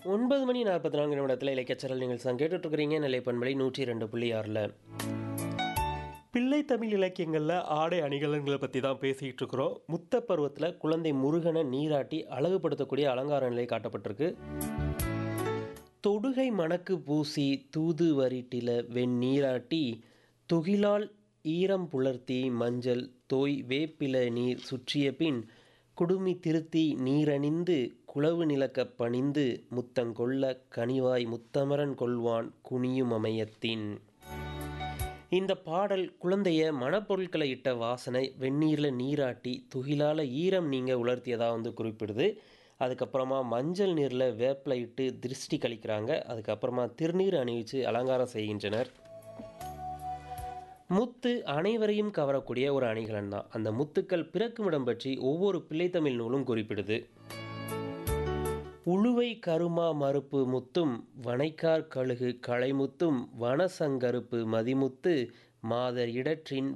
ஒன்பது மணி நாற்பத்தி நான்கு நிமிடத்தில் இலக்கியச்சரல் நீங்கள் சங்க கேட்டுட்ருக்கிறீங்க நிலை பண்பலை நூற்றி ரெண்டு புள்ளி ஆறில் பிள்ளை தமிழ் இலக்கியங்களில் ஆடை அணிகலன்களை பற்றி தான் பேசிகிட்டு இருக்கிறோம் முத்த பருவத்தில் குழந்தை முருகனை நீராட்டி அழகுபடுத்தக்கூடிய அலங்கார நிலை காட்டப்பட்டிருக்கு தொடுகை மணக்கு பூசி தூது வரிட்டில வெந்நீராட்டி துகிலால் ஈரம் புலர்த்தி மஞ்சள் தோய் வேப்பில நீர் சுற்றிய பின் குடுமி திருத்தி நீரணிந்து குளவு நிலக்கப் பணிந்து முத்தங்கொள்ள கனிவாய் முத்தமரன் கொள்வான் குனியும் அமையத்தின் இந்த பாடல் குழந்தைய மணப்பொருட்களை இட்ட வாசனை வெந்நீரில் நீராட்டி துகிலால் ஈரம் நீங்க உலர்த்தியதாக வந்து குறிப்பிடுது அதுக்கப்புறமா மஞ்சள் நீரில் வேப்பிலை இட்டு திருஷ்டி கழிக்கிறாங்க அதுக்கப்புறமா திருநீர் அணிவிச்சு அலங்காரம் செய்கின்றனர் முத்து அனைவரையும் கவரக்கூடிய ஒரு அணிகலன் தான் அந்த முத்துக்கள் பிறக்குமிடம் பற்றி ஒவ்வொரு பிள்ளைத்தமிழ் நூலும் குறிப்பிடுது உழுவை கருமா மறுப்பு முத்தும் வனைக்கார் கழுகு களைமுத்தும் வனசங்கருப்பு மதிமுத்து மாதர் இடற்றின்